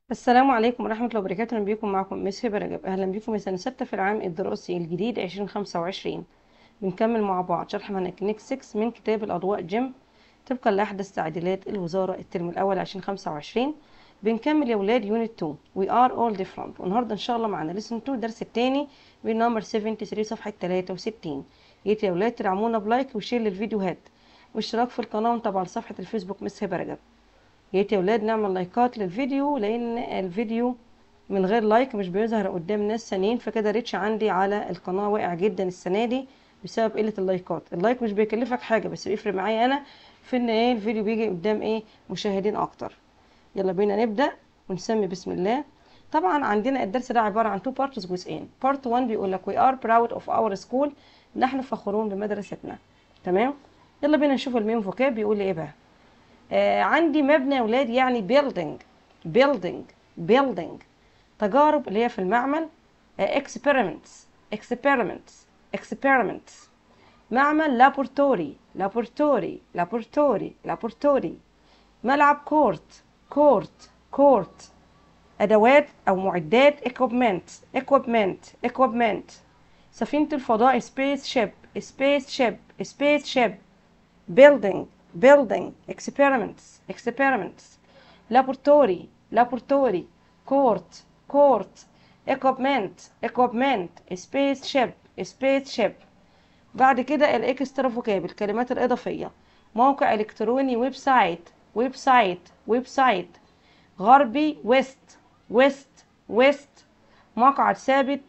السلام عليكم ورحمة الله وبركاته أهلا بيكم معكم مس هبة رجب أهلا بيكم يا سنة ستة في العام الدراسي الجديد عشرين خمسة وعشرين بنكمل مع بعض شرح منهج كنيك 6 من كتاب الأضواء جيم طبقا لأحدث تعديلات الوزارة الترم الأول عشرين خمسة وعشرين بنكمل يا ولاد يونت 2 We are all different والنهاردة إن شاء الله معانا لسن 2 الدرس التاني بالنمبر 73 صفحة 63 جيت يا ولاد تدعمونا بلايك وشير للفيديوهات واشتراك في القناة وطبعا صفحة الفيسبوك مس هبة رجب يا ريت يا ولاد نعمل لايكات للفيديو لان الفيديو من غير لايك مش بيظهر قدام ناس ثانيين فكده ريتش عندي على القناه واقع جدا السنه دي بسبب قله اللايكات اللايك مش بيكلفك حاجه بس بيفرق معايا انا في ان ايه الفيديو بيجي قدام ايه مشاهدين اكتر يلا بينا نبدا ونسمي بسم الله طبعا عندنا الدرس ده عباره عن تو بارتس جزئين بارت 1 بيقول لك we are proud of our school نحن فخورون بمدرستنا تمام يلا بينا نشوف المين فوكاب بيقول لي ايه بقى آه عندي مبنى يا ولاد يعني building building building تجارب اللي هي في المعمل آه experiments experiments experiments معمل لابورتوري لابورتوري لابورتوري لابورتوري ملعب كورت كورت كورت أدوات أو معدات equipment equipment equipment سفينة الفضاء space ship space ship space ship building building experiments experiments laboratory laboratory court court equipment equipment spaceship spaceship بعد كده الاكسترا فوكاب الكلمات الإضافية موقع إلكتروني ويب سايت ويب سايت ويب سايت غربي ويست ويست ويست مقعد ثابت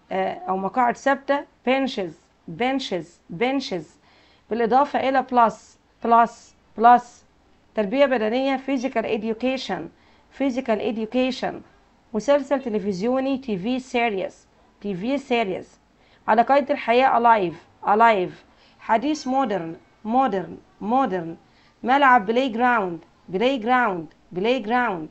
أو مقاعد ثابتة benches benches benches بالإضافة إلى plus plus plus تربية بدنية physical education physical education مسلسل تلفزيوني تي في سيريس تي في سيريس على قيد الحياة alive alive حديث مودرن مودرن مودرن ملعب بلاي جراوند بلاي جراوند بلاي جراوند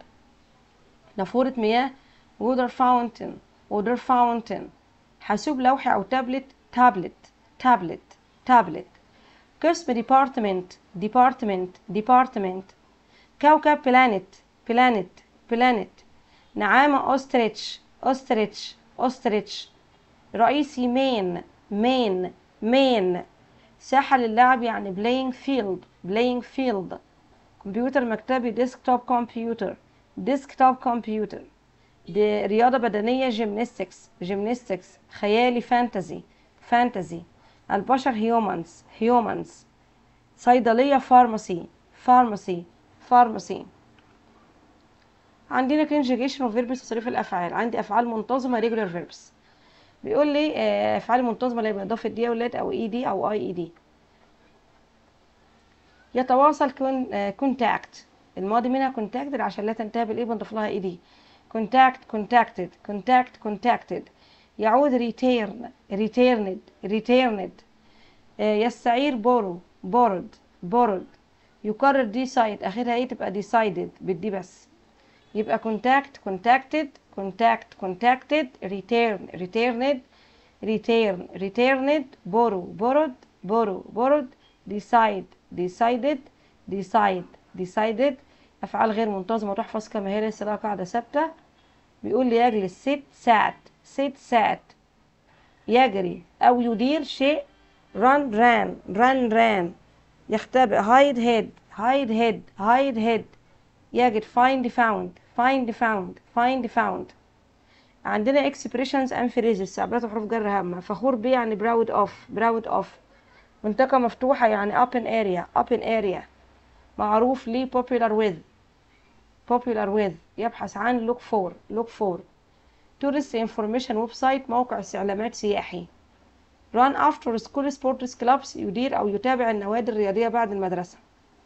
نافورة مياه وودر فاونتن وودر فاونتن حاسوب لوحي أو تابلت تابلت تابلت تابلت قسم ديبارتمنت ديبارتمنت ديبارتمنت كوكب بلانت بلانت بلانت نعامة أوستريتش أوستريتش أوستريتش رئيسي مين مين مين ساحة للعب يعني بلاينج فيلد بلاينج فيلد كمبيوتر مكتبي ديسكتوب كمبيوتر ديسكتوب كمبيوتر دي رياضة بدنية جيمناستكس جيمناستكس خيالي فانتزي فانتزي البشر هيومنز هيومنز صيدلية فارماسي فارماسي فارماسي عندنا conjugation of verbs تصريف الأفعال عندي أفعال منتظمة regular verbs بيقول لي أفعال منتظمة اللي بإضافة دي يا ولاد أو إي دي أو أي إي دي يتواصل كونتاكت الماضي منها كونتاكتد عشان لا تنتهي بالإيه بنضيف لها إي دي كونتاكت كونتاكتد كونتاكت كونتاكتد يعود ريتيرن ريتيرند ريتيرند يستعير بورو بورد بورد يكرر ديسايد اخرها ايه تبقى ديسايدد بالدي بس يبقى كونتاكت كونتاكتد كونتاكت كونتاكتد ريتيرن ريتيرند ريتيرن ريتيرند بورو بورد بورو بورد ديسايد ديسايدد ديسايد ديسايدد افعال غير منتظمه تحفظ كما هي ليس لها قاعده ثابته بيقول لي يجلس ست ساعات ست ساعات يجري أو يدير شيء run ran run ran يختبئ hide hid hide hid hide hid يجد find found find found find found عندنا expressions and phrases تعبيرات وحروف جر هامة فخور بيه يعني proud of proud of منطقة مفتوحة يعني open area open area معروف ليه popular with popular with يبحث عن look for look for tourist information ويب سايت موقع استعلامات سياحي run after school sports clubs يدير أو يتابع النوادي الرياضية بعد المدرسة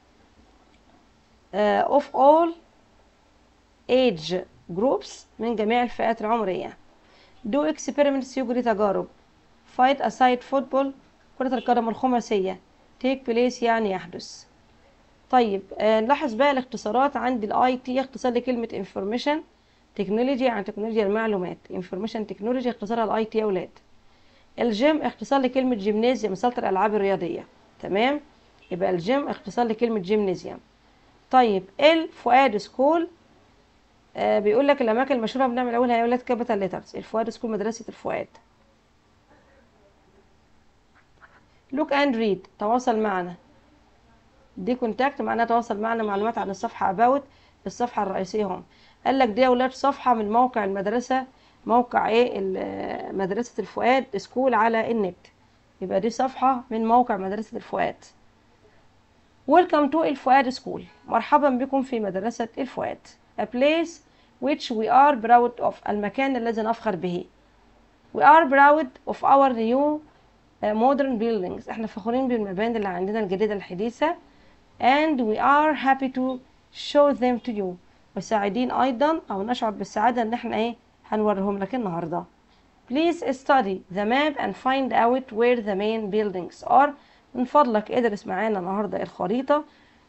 uh, of all age groups من جميع الفئات العمرية do experiments يجري تجارب fight aside football كرة القدم الخماسية take place يعني يحدث طيب آه نلاحظ بقى الاختصارات عندي الاي تي اختصار لكلمة information تكنولوجي يعني تكنولوجيا المعلومات انفورميشن تكنولوجي اختصارها الاي تي يا اولاد الجيم اختصار لكلمه جيمنازيوم صاله الالعاب الرياضيه تمام يبقى الجيم اختصار لكلمه جيمنازيوم طيب الفؤاد سكول آه بيقول لك الاماكن المشهوره بنعمل اولها يا ولاد كابيتال ليترز الفؤاد سكول مدرسه الفؤاد لوك اند ريد تواصل معنا دي كونتاكت معناها تواصل معنا معلومات عن الصفحه اباوت الصفحه الرئيسيه هم قال لك دي يا اولاد صفحه من موقع المدرسه موقع ايه ال- مدرسه الفؤاد سكول على النت يبقى دي صفحه من موقع مدرسه الفؤاد Welcome to الفؤاد سكول مرحبا بكم في مدرسة الفؤاد A place which we are proud of المكان الذي نفخر به We are proud of our new uh, modern buildings احنا فخورين بالمباني اللي عندنا الجديدة الحديثة and we are happy to show them to you وسعيدين أيضا أو نشعر بالسعادة إن احنا ايه هنوريهم لك النهاردة Please study the map and find out where the main buildings are من فضلك ادرس معانا النهاردة الخريطة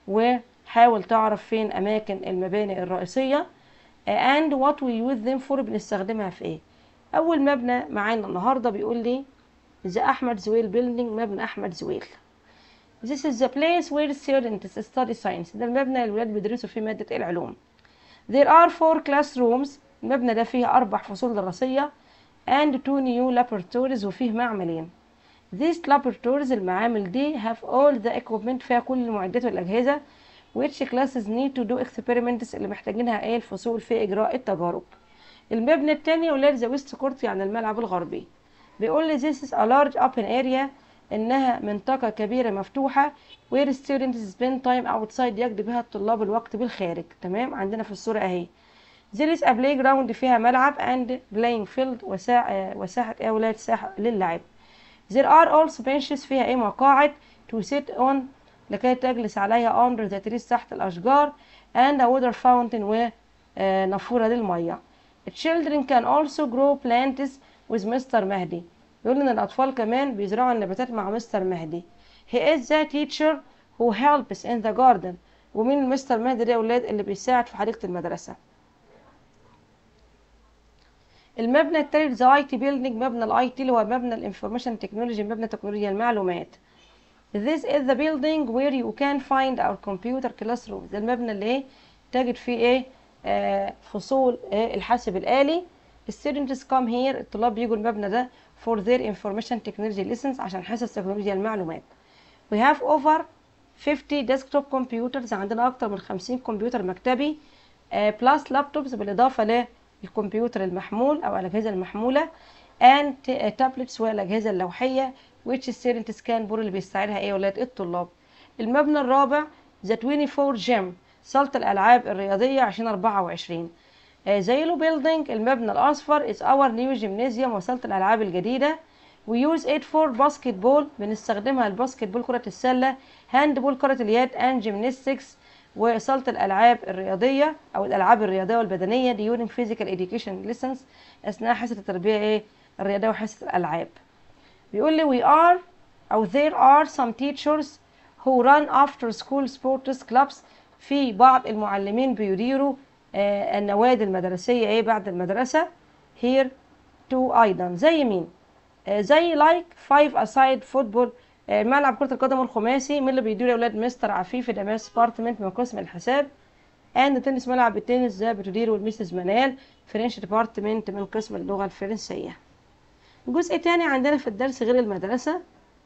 وحاول تعرف فين أماكن المباني الرئيسية and what we use them for بنستخدمها في ايه أول مبنى معانا النهاردة بيقول لي The أحمد زويل building مبنى أحمد زويل This is the place where students study science ده المبنى اللي الولاد بيدرسوا فيه مادة العلوم There are four classrooms المبنى ده فيه أربع فصول دراسية and two new laboratories وفيه معملين These laboratories المعامل دي have all the equipment فيها كل المعدات والأجهزة which classes need to do experiments اللي محتاجينها ايه الفصول في إجراء التجارب المبنى التاني ولاد ذا ويست كورت يعني الملعب الغربي بيقول لي this is a large open area إنها منطقة كبيرة مفتوحة where students spend time outside يقضي بها الطلاب الوقت بالخارج تمام عندنا في الصورة أهي There is a playground فيها ملعب and playing field وساحة وساحة إيه يا ولاد ساحة للعب There are also benches فيها ايه مقاعد to sit on لكي تجلس عليها under the trees تحت الأشجار and a water fountain ونافورة للمية. Children can also grow plants with Mr. مهدي. يقول إن الأطفال كمان بيزرعوا النباتات مع مستر مهدي. He is the teacher who helps in the garden. ومين مستر مهدي ده يا ولاد اللي بيساعد في حديقة المدرسة. المبنى التالت ذا اي تي بيلدينج مبنى الاي تي اللي هو مبنى الانفورميشن تكنولوجي مبنى تكنولوجيا المعلومات This is the building where you can find our computer classroom ده المبنى اللي ايه تجد فيه ايه آه فصول آه الحاسب الآلي students come here الطلاب بيجوا المبنى ده for their information technology lessons عشان حصص تكنولوجيا المعلومات We have over 50 desktop computers عندنا أكتر من 50 كمبيوتر مكتبي آه plus laptops بالإضافة للكمبيوتر المحمول أو الأجهزة المحمولة and tablets والأجهزة اللوحية which students can بور اللي بيستعيرها ايه ولاد الطلاب المبنى الرابع the 24 gym صالة الألعاب الرياضية 2024 زيلو بيلدينج المبنى الأصفر is our new gymnasium وصالة الألعاب الجديدة we use it for basketball بنستخدمها الباسكت بول كرة السلة هاند بول كرة اليد and gymnastics وصالة الألعاب الرياضية أو الألعاب الرياضية والبدنية during physical education lessons أثناء حصة التربية ايه الرياضية وحصة الألعاب بيقول لي we are أو there are some teachers who run after school sports clubs في بعض المعلمين بيديروا آه النوادي المدرسية ايه بعد المدرسة here to أيضا زي مين آه زي like five aside football آه ملعب كرة القدم الخماسي من اللي بيدير يا ولاد مستر عفيفي ده ماس ديبارتمنت من قسم الحساب and تنس ملعب التنس ده بتديره الميسز منال فرنش ديبارتمنت من قسم اللغة الفرنسية جزء تاني عندنا في الدرس غير المدرسة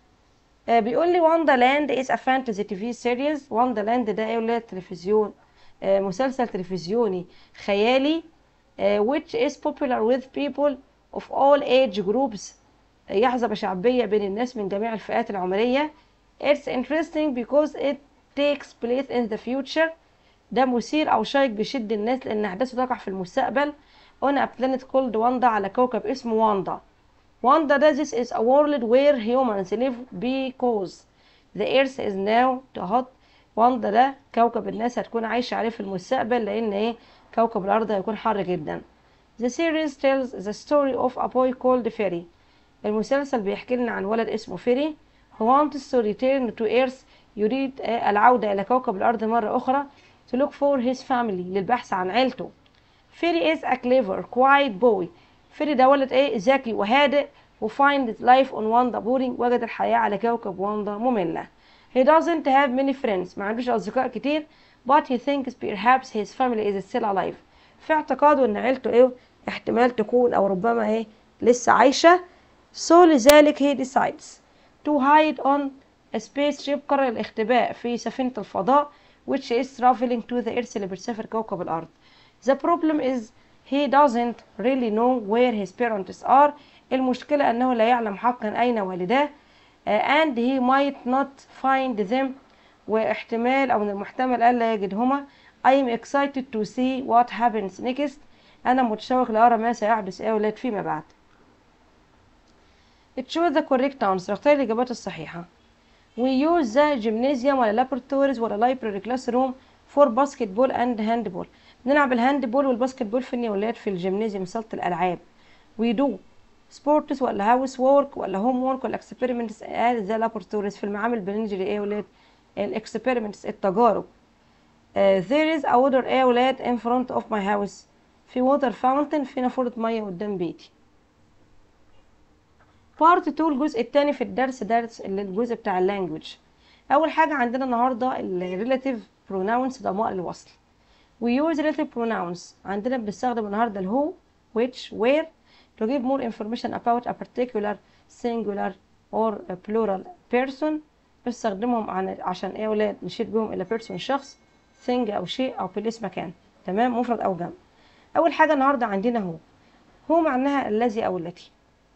آه بيقول لي واندا لاند از ا فانتزي تي في سيريز واندا لاند ده ايه ولاد تلفزيون آه مسلسل تلفزيوني خيالي آه which is popular with people of all age groups آه يحظى بشعبية بين الناس من جميع الفئات العمرية it's interesting because it takes place in the future ده مثير أو شيق بيشد الناس لأن أحداثه تقع في المستقبل on a planet called واندا على كوكب اسمه واندا Wanda that this is a world where humans live because the earth is now too hot واندا ده كوكب الناس هتكون عايشة عليه في المستقبل لأن ايه كوكب الأرض هيكون حر جدا The series tells the story of a boy called Fairy المسلسل بيحكي لنا عن ولد اسمه فيري who wants to return to earth يريد العودة إلى كوكب الأرض مرة أخرى to look for his family للبحث عن عيلته فيري is a clever quiet boy فيري ده ولد ايه ذكي وهادئ who find life on واندا boring وجد الحياة على كوكب واندا مملة he doesn't have many friends ما عندوش أصدقاء كتير but he thinks perhaps his family is still alive في اعتقاده ان عيلته ايه احتمال تكون او ربما ايه لسه عايشة so لذلك he decides to hide on a spaceship قرر الاختباء في سفينة الفضاء which is traveling to the earth اللي بتسافر كوكب الأرض the problem is he doesn't really know where his parents are المشكلة أنه لا يعلم حقا أين والداه uh, and he might not find them واحتمال أو من المحتمل ألا يجدهما I am excited to see what happens next أنا متشوق لأرى ما سيحدث يا أولاد فيما بعد choose the correct answer اختار الإجابات الصحيحة we use the gymnasium ولا laboratories ولا library classroom for basketball and handball بنلعب الهاندبول والباسكتبول فين يا ولاد في الجيمنازيوم صالة الألعاب we do sports ولا هاوس وورك ولا هوم وورك ولا experiments at the laboratories في المعامل بنجري ايه يا ولاد الاكسبيرمنتس التجارب uh, there is a water ايه يا ولاد in front of my house في water fountain في نافورة مية قدام بيتي بارت 2 الجزء الثاني في الدرس درس الجزء بتاع اللانجوج اول حاجه عندنا النهارده الريلاتيف بروناونس ضمائر الوصل we use relative pronouns عندنا بنستخدم النهارده الهو which where to give more information about a particular singular or a plural person بستخدمهم عن عشان ايه يا ولاد نشير بهم الى person شخص thing او شيء او بليس مكان تمام مفرد او جمع اول حاجه النهارده عندنا هو هو معناها الذي او التي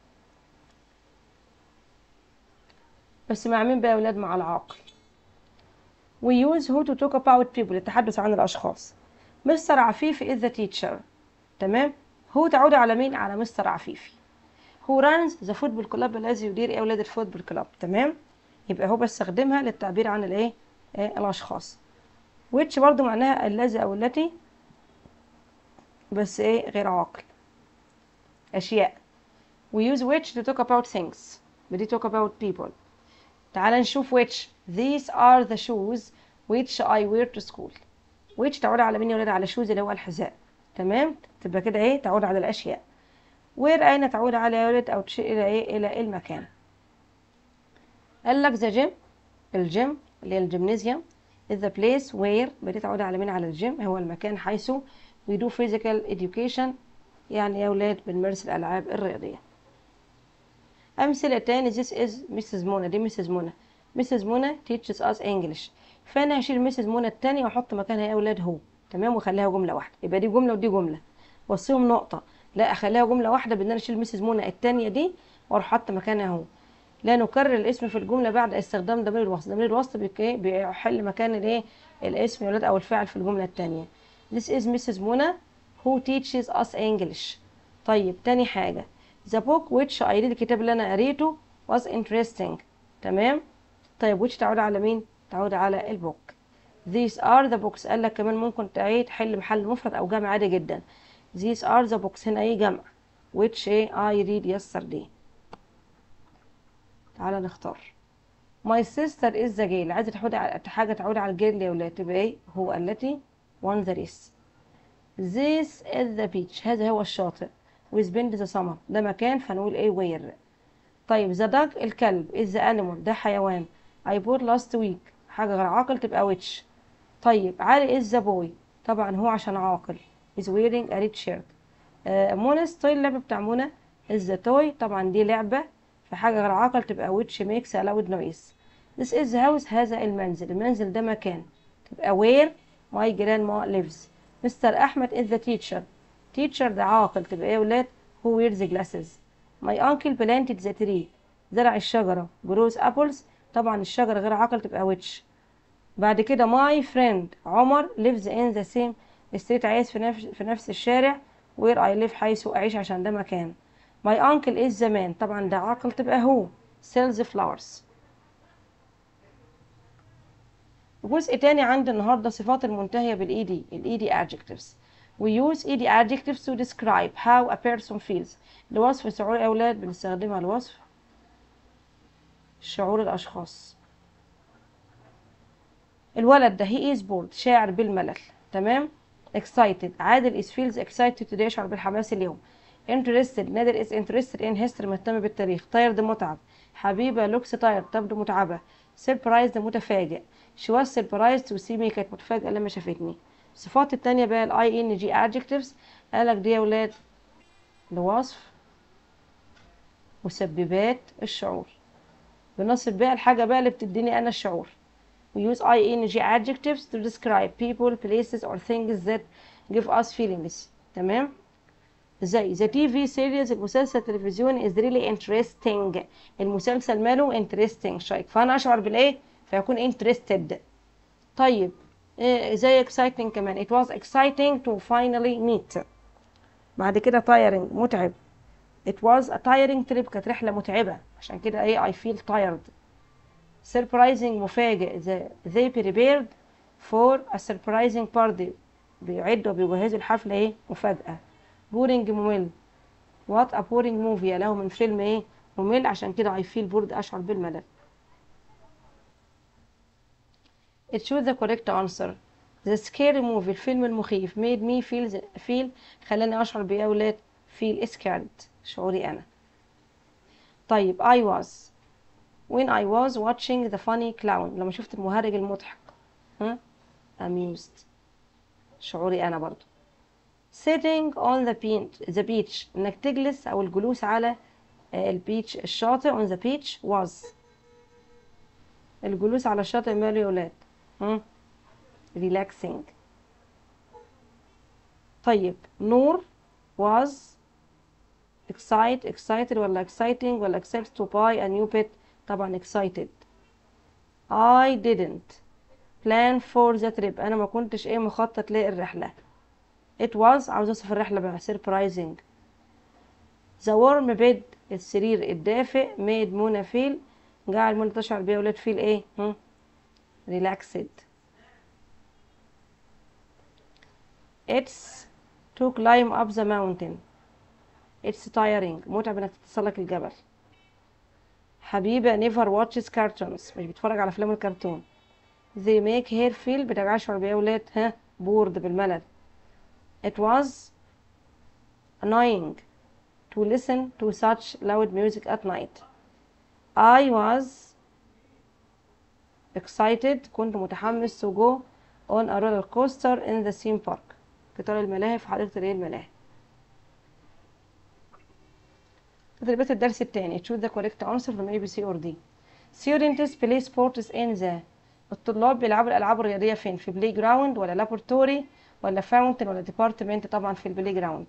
بس مع مين بقى يا ولاد مع العاقل we use who to talk about people للتحدث عن الأشخاص مستر عفيفي is the teacher تمام هو تعود على مين على مستر عفيفي who runs the football club الذي يدير ايه ولاد الفوتبول كلاب تمام يبقى هو بستخدمها للتعبير عن الايه إيه الاشخاص which برضو معناها الذي او التي بس ايه غير عاقل اشياء we use which to talk about things بدي talk about people تعال نشوف which these are the shoes which I wear to school which تعود على مين يا ولاد على shoes اللي هو الحذاء تمام تبقى كده ايه تعود على الاشياء where اين تعود على يا ولد او تشير الى ايه الى المكان قال لك the gym الجيم اللي هي الجيمنازيوم is the place where بدي تعود على مين على الجيم هو المكان حيث we do physical education يعني يا ولاد بنمارس الالعاب الرياضيه أمثلة تاني this is Mrs. منى دي Mrs. منى Mrs. منى teaches us English فأنا هشيل Mrs. منى التانية وأحط مكانها يا أولاد هو تمام وأخليها جملة واحدة يبقى دي جملة ودي جملة وصيهم نقطة لا أخليها جملة واحدة بإن أنا أشيل Mrs. منى التانية دي وأروح حاطة مكانها هو لا نكرر الاسم في الجملة بعد استخدام ضمير الوصل ضمير الوصل بيك- بيحل مكان الايه الاسم يا ولاد أو الفعل في الجملة التانية This is Mrs. منى who teaches us English طيب تاني حاجة The book which I read الكتاب اللي أنا قريته was interesting تمام طيب which تعود على مين تعود على البوك These are the books قال لك كمان ممكن تعيد تحل محل مفرد أو جمع عادي جدا These are the books هنا أي جمع which إيه I read yesterday تعالى نختار My sister is the girl عايزة تعود على حاجة تعود على الجيرل يا ولاد تبقى إيه هو التي won the race This is the beach هذا هو الشاطئ We spend the summer ده مكان فنقول ايه where طيب the dog الكلب is the animal ده حيوان I bought last week حاجة غير عاقل تبقى which طيب علي is the boy طبعا هو عشان عاقل is wearing a red shirt آه منى ستايل اللعبة بتاع منى is the toy طبعا دي لعبة فحاجة غير عاقل تبقى which makes a loud noise This is the house هذا المنزل المنزل ده مكان تبقى where my grandma lives مستر أحمد is the teacher teacher ده عاقل تبقى ايه يا ولاد who wears glasses my uncle planted the tree زرع الشجرة grows apples طبعا الشجرة غير عاقل تبقى which بعد كده my friend عمر lives in the same street عايش في نفس في نفس الشارع where I live حيث أعيش عشان ده مكان my uncle is the man طبعا ده عاقل تبقى هو sells flowers جزء تاني عند النهاردة صفات المنتهية بالإيدي الإيدي adjectives We use ED adjectives to describe how a person feels لوصف شعور الأولاد بنستخدمها لوصف شعور الأشخاص الولد ده he is bored شاعر بالملل تمام excited عادل is feels excited today يشعر بالحماس اليوم interested نادر is interested in history مهتم بالتاريخ tired متعب حبيبة looks tired تبدو متعبة surprised متفاجئ she was surprised to see me كانت متفاجئة لما شافتني الصفات التانية بقى الاي ان جي adjectives قالك دي يا ولاد لوصف مسببات الشعور بنصب بقى الحاجة بقى اللي بتديني أنا الشعور we use ing adjectives to describe people, places or things that give us feelings تمام زي the TV series المسلسل التلفزيوني is really interesting المسلسل ماله interesting شيق فأنا أشعر بالإيه فيكون interested طيب إيه زي exciting كمان it was exciting to finally meet بعد كده tiring متعب it was a tiring trip كانت رحلة متعبة عشان كده ايه I feel tired surprising مفاجئ the, they prepared for a surprising party بيعدوا بيجهزوا الحفلة ايه مفاجأة boring ممل what a boring movie له من فيلم ايه ممل عشان كده I feel bored أشعر بالملل it shows the correct answer the scary movie الفيلم المخيف made me feel feel خلاني أشعر بإيه يا ولاد feel scared شعوري أنا طيب I was when I was watching the funny clown لما شفت المهرج المضحك ها amused شعوري أنا برضو sitting on the beach, the beach إنك تجلس أو الجلوس على البيتش الشاطئ on the beach was الجلوس على الشاطئ ماله يا ولاد هم؟ relaxing طيب نور was excite excited ولا exciting ولا excited to buy a new pet طبعا excited I didn't plan for the trip انا ما كنتش ايه مخطط للرحلة it was عاوز اوصف الرحلة بقى surprising the warm bed السرير الدافئ made منى feel جعل منى تشعر بيه ولاد feel ايه هم؟ relaxed it's to climb up the mountain it's tiring متعب انك تتسلق الجبل حبيبة never watches cartoons مش بتفرج على افلام الكرتون they make her feel بتجعل يشعر بيها ولاد ها بورد بالملل it was annoying to listen to such loud music at night I was excited كنت متحمس to go on a roller coaster in the theme park قطار الملاهي في حديقة الايه الملاهي تدريبات الدرس الثاني choose the correct answer from A B C or D students play sports in the الطلاب بيلعبوا الألعاب الرياضية فين في بلاي جراوند ولا لابورتوري ولا فاونتن ولا ديبارتمنت طبعا في البلاي جراوند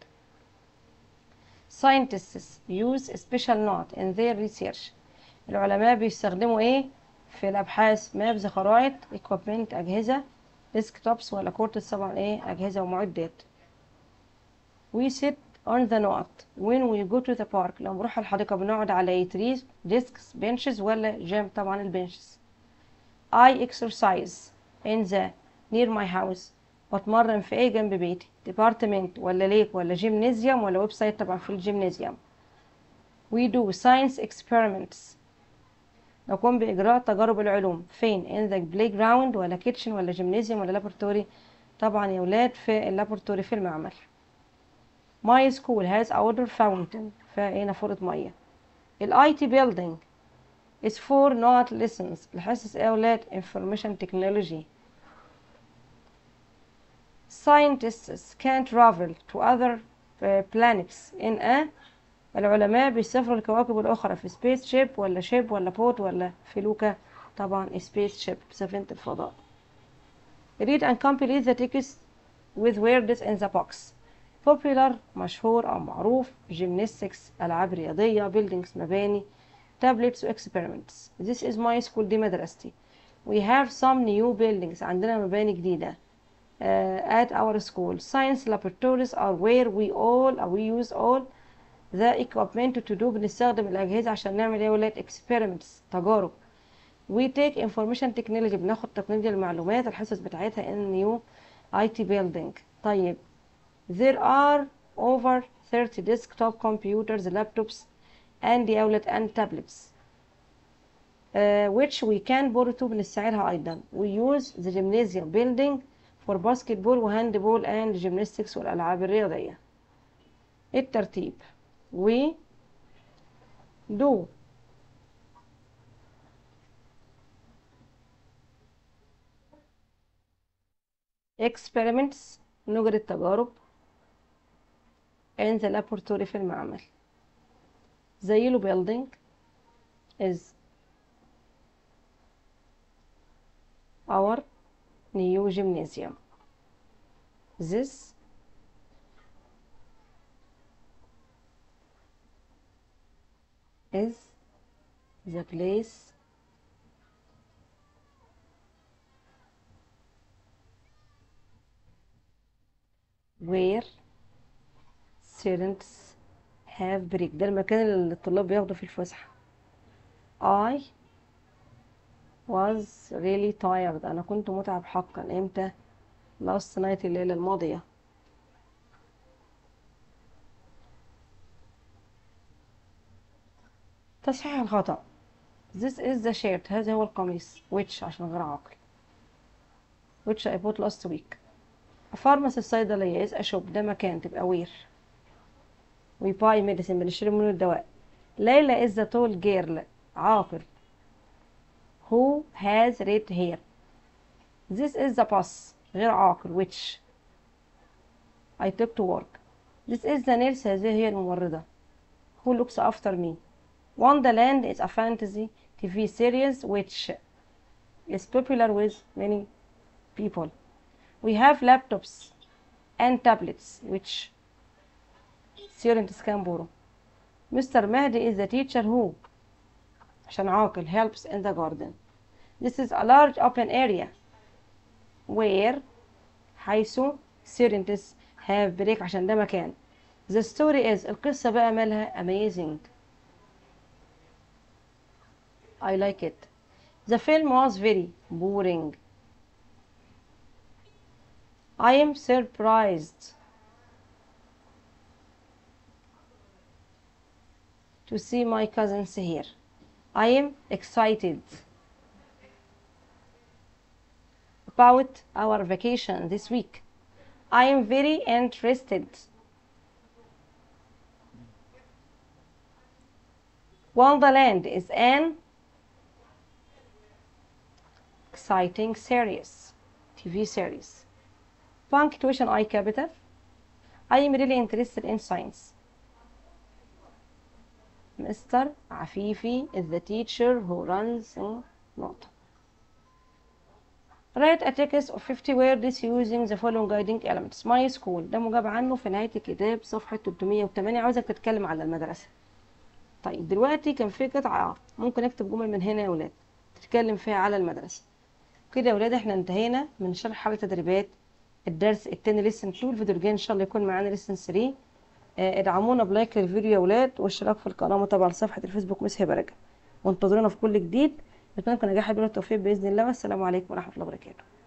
scientists use special note in their research العلماء بيستخدموا ايه في الأبحاث مابز خرائط equipment أجهزة ديسكتوبس ولا كورتس طبعا ايه أجهزة ومعدات we sit on the note when we go to the park لو بنروح الحديقة بنقعد على trees desks benches ولا جيم طبعا البنشز I exercise in the near my house بتمرن في ايه جنب بيتي department ولا ليك ولا جيمنازيوم ولا ويب سايت طبعا في الجيمنازيوم we do science experiments نقوم بإجراء تجارب العلوم فين in the playground ولا kitchen ولا جيمنازيوم ولا laboratory طبعا يا ولاد في اللابورتوري في المعمل my school has a water fountain فايه نافورة مية ال IT building is for not lessons الحصص ايه يا ولاد information technology scientists can travel to other uh, planets in a العلماء بيسافروا الكواكب الأخرى في سبيس شيب ولا شيب ولا بوت ولا فلوكة طبعا سبيس شيب سفينة الفضاء read and complete the text with words in the box popular مشهور أو معروف gymnastics ألعاب رياضية buildings مباني tablets و experiments this is my school دي مدرستي we have some new buildings عندنا مباني جديدة uh, at our school science laboratories are where we all uh, we use all the equipment to do بنستخدم الأجهزة عشان نعمل ايه ولاد experiments تجارب we take information technology بناخد تكنولوجيا المعلومات الحصص بتاعتها in new IT building طيب there are over 30 desktop computers laptops and يا ولاد and tablets uh, which we can borrow to بنستعيرها أيضا we use the gymnasium building for basketball وهاندبول and gymnastics والألعاب الرياضية الترتيب we do experiments نجري التجارب in the laboratory في المعمل the yellow building is our new gymnasium this is the place where students have break ده المكان اللي الطلاب بياخدوا فيه الفسحة I was really tired أنا كنت متعب حقا إمتى last night الليلة الماضية تصحيح الخطأ This is the shirt هذا هو القميص which عشان غير عاقل which I bought last week A pharmacy صيدلية is a shop ده مكان تبقى where we buy medicine بنشتري منه الدواء ليلى is the tall girl عاقل who has red hair This is the bus غير عاقل which I took to work This is the nurse هذه هي الممرضة who looks after me Wonderland is a fantasy TV series which is popular with many people. We have laptops and tablets which students can borrow. Mr. Mahdi is the teacher who عشان عاقل helps in the garden. This is a large open area where حيث students have break عشان ده مكان. The story is القصة بقى مالها amazing. I like it. The film was very boring. I am surprised to see my cousins here. I am excited about our vacation this week. I am very interested. Wonderland is an exciting series, TV series. Punctuation I capital. I am really interested in science. Mr. Afifi is the teacher who runs in note. Write a text of 50 words using the following guiding elements. My school ده مجاب عنه في نهاية الكتاب صفحة 308 عاوزك تتكلم على المدرسة. طيب دلوقتي كان في قطعة ممكن اكتب جمل من هنا يا ولاد تتكلم فيها على المدرسة. كده يا ولاد احنا انتهينا من شرح حل تدريبات الدرس التاني لسن 2 الفيديو الجاي ان شاء الله يكون معانا لسن 3 اه ادعمونا بلايك للفيديو يا ولاد واشتراك في القناه ومتابعه لصفحه الفيسبوك مس هبه رجب وانتظرونا في كل جديد نتمنى لكم نجاح بالتوفيق باذن الله والسلام عليكم ورحمه الله وبركاته